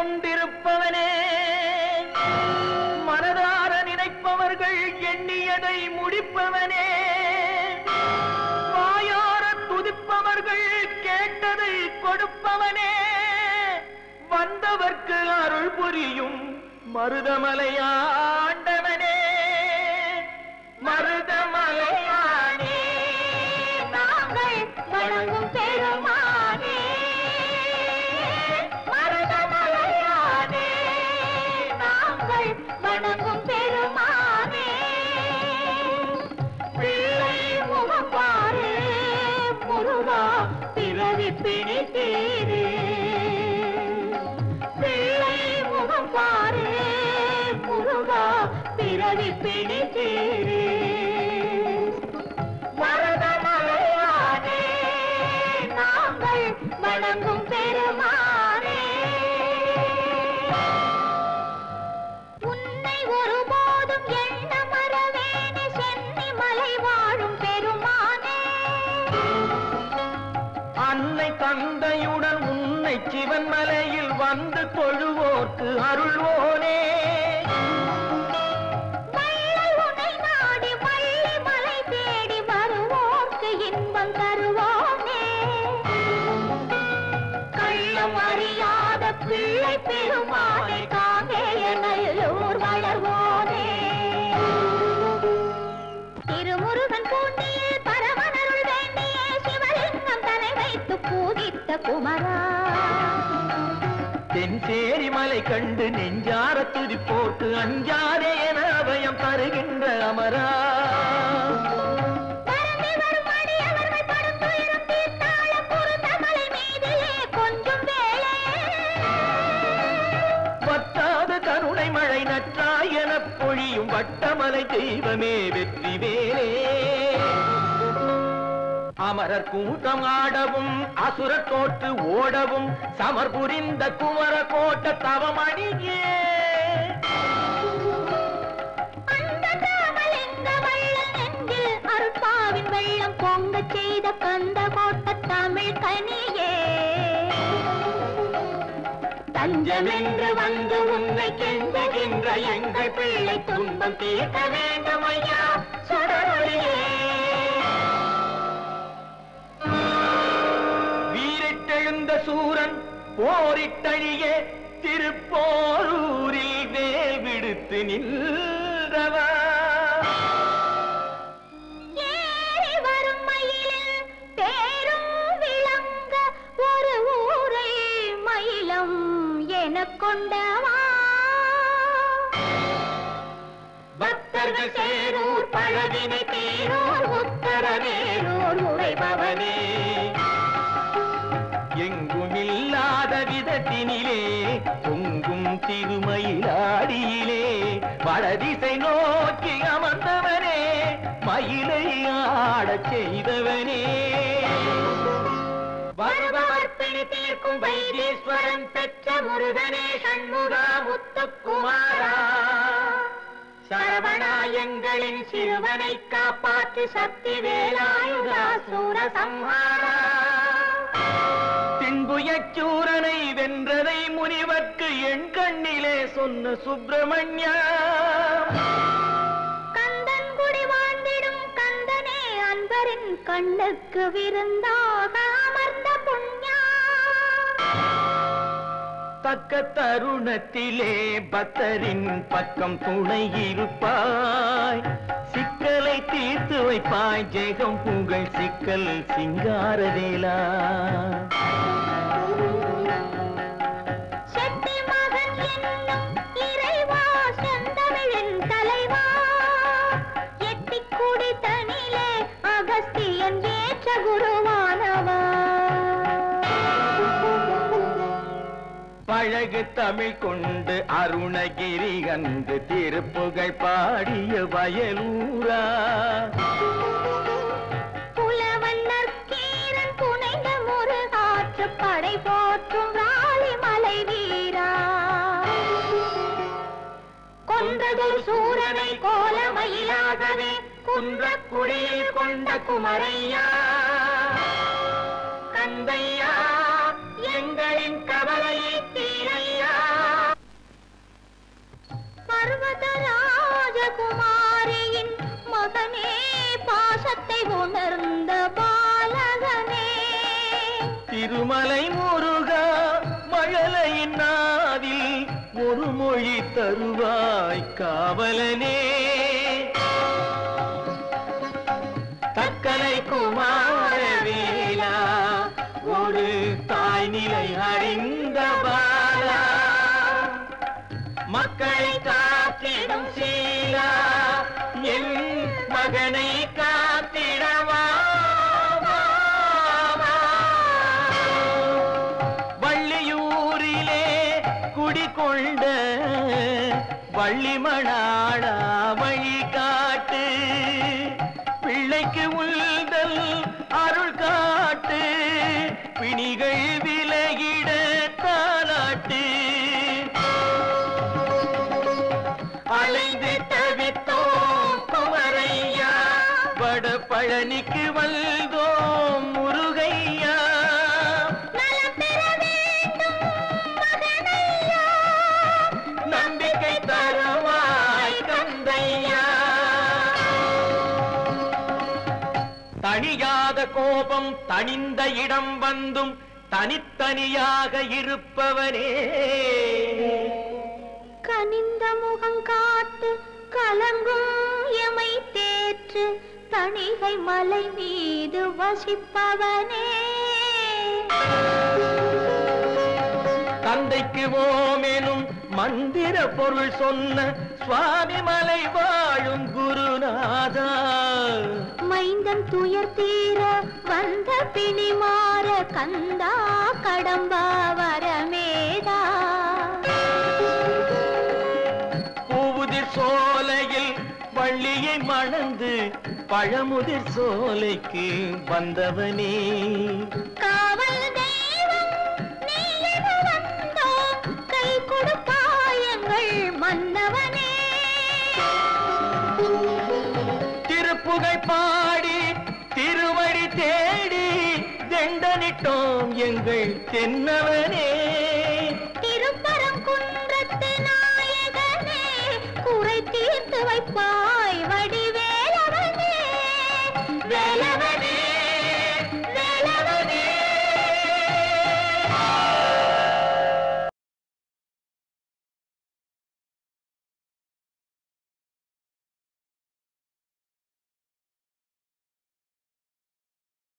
கொண்டிருப்பவனே மனதார நினைப்பவர்கள் எண்ணியதை முடிப்பவனே வாயார துதிப்பவர்கள் கேட்டதை கொடுப்பவனே வந்தவர்க்கு அருள் புரியும் மருதமலையாண்டவனே மருதமலையானே நாங்கள் வணங்கும் பெருமானே மருதமலையானே நாங்கள் வணங்கும் பெருமானே பிள்ளை முகம் பாரு முருகா பிறவி பிணி தீரு பிள்ளை முகம் பாரு முருகா பிறவி பிணி தீரு மருதமலையானே நாங்கள் வணங்கும் பெருமானே உன்னை ஒருபோதும் எண்ண மறவேனே சென்னி மலை வாழும் பெருமானே அன்னை தந்தையுடன் உன்னை சிவன் மலையில் வந்து தொழுவோர்க்கு அருள்வோனே வள்ளல் உன்னை நாடி வள்ளி மலை தேடி வருவோர்க்கு இன்பம் தருவோனே கள்ளம் அறியாத பிள்ளை பெருமானே காங்கேய நல்லூர் வளர்வோனே திருமுருகன் பூண்டியில் பரமனருள் வேண்டிய சிவலிங்கம் தலை வைத்து பூஜித்த குமரா தென்சேரி மலை கண்டு நெஞ்சார துதிப்போர்க்கு அஞ்சாதே என அபயம் தருகின்ற அமரா பரந்தி வரும் அடியவர்கள் படும் துயரம் தீர்த்தாள பொருத்தமலை மீதிலே கொஞ்சம் வேளை வற்றாத கருணை மழை நற்றாய் எனப் பொழியும் வட்டமலை தெய்வமே வெற்றி வேலே அமரர் கூட்டம் ஆடவும் அசுரர் தோற்று ஓடவும் சமர் புரிந்த குமர கோட்ட தவமணியே அந்த காமலிங்க வள்ளல் நெஞ்சில் அருட்பாவின் வெள்ளம் பொங்கச் செய்த கந்த கோட்ட தமிழ் கனியே தஞ்சமென்று வந்து உன்னை கெஞ்சுகின்ற எங்கள் பிள்ளை துன்பம் தீர்க்க வேண்டும் ஐயா சுடரொளியே வீரிட்டெழுந்த சூரன் போரிட்டழிய திருப்போரூரில் வேல் விடுத்து நின்றவா ஏறி வரும் மயிலில் தேரும் விளங்க ஒரு ஊரை மயிலம் எனக் கொண்டவா பக்தர்கள் சேரூர் பழவினை தேரூர் உத்தரவேலூர் உரைபவனே எங்குமில்லாத விதத்தினிலே பொங்கும் திருமயிலாடியிலே வடதிசை நோக்கி அமர்ந்தவனே மயிலை ஆடச் செய்தவனே வருபவர்ப்பிணி தீர்க்கும் வைத்தீஸ்வரன் பெற்ற முருகனே சண்முகா முத்துக்குமாரா சரவணாயங்களின் சிறுவனை காப்பாற்றி சக்தி வேலாயுதா சூர சம்ஹாரா தின்புயச்சூரனை வென்றதை முனிவர்க்கு என் கண்ணிலே சொன்ன சுப்பிரமணியா கந்தன் குடி வாழ்ந்திடும் கந்தனே அன்பரின் கண்ணுக்கு விருந்தாக அமர்ந்த புண்ணியா தக்க தருணத்திலே பக்தரின் பக்கம் துணை இருப்பாய் சிக்கலை தீர்த்து வைப்பாய் ஜெகம் புகழ் சிக்கல் சிங்காரவேலா செட்டி மகன் என்னும் இறைவா செந்தமிழின் தலைவா எட்டிக் குடி தனிலே அகஸ்தியன் ஏற்ற குருவானவா பழகு தமிழ் கொண்டு அருணகிரி கண்டு திருப்புகழ் பாடிய வயலூரா புலவன் நற்கீரன் புனைந்த முருகாற்று படை போற்றும் ராலிமலை வீரா கொன்றதொரு சூரனை கோலமயிலாகவே குன்றக்குடியில் கொண்ட குமரையா கந்தையா எங்களின் கவலையை தீரையா பர்வத ராஜகுமாரியின் மகனே பாசத்தை உணர்ந்த பாலகனே திருமலை முருகா மழலையின் நாவில் ஒரு மொழி தருவாய் காவலனே தக்கலை குமாரவேலா ஒரு தாய் நிலை அறிந்த பாலா மக்களை காத்திடும் சீலா என் மகனை காத்திடவா வள்ளியூரிலே குடிகொண்ட வள்ளிமணாளா வழி காட்டு பிள்ளைக்கு உள்தல் அருள் காட்டு பிணிகள் விலகிட தாலாட்டு அலைந்து தவித்தோம் குமரையா வட பழனிக்கு வந்தோம் முருகையா நலம் பெற வேண்டும் மகனையா நம்பிக்கை தருவாய் கந்தையா தணியாத கோபம் தணிந்த இடம் வந்தும் தனித்தனியாக இருப்பவனே கனிந்த முகம் காட்டு கலங்கும் எமை தேற்று தணிகை மலை மீது வசிப்பவனே தந்தைக்கு ஓமெனும் மந்திர பொருள் சொன்ன சுவாமி மலை வாழும் குருநாதா மைந்தன் துயர் தீர வந்த பிணி மாற கந்தா கடம்பா வரமேதா பூவுதிர் சோலையில் வள்ளியை மணந்து பழமுதிர் சோலைக்கு வந்தவனே காவல் தெய்வம் நீ என வந்தோம் கை கொடுப்பாயங்கள் மன்னவனே திருப்புகை பாடி திருவடி தேடி தெண்டனிட்டோம் எங்கள் தென்னவனே திருப்பரங்குன்றத்து நாயகனே குறை தீர்த்து வைப்பாய்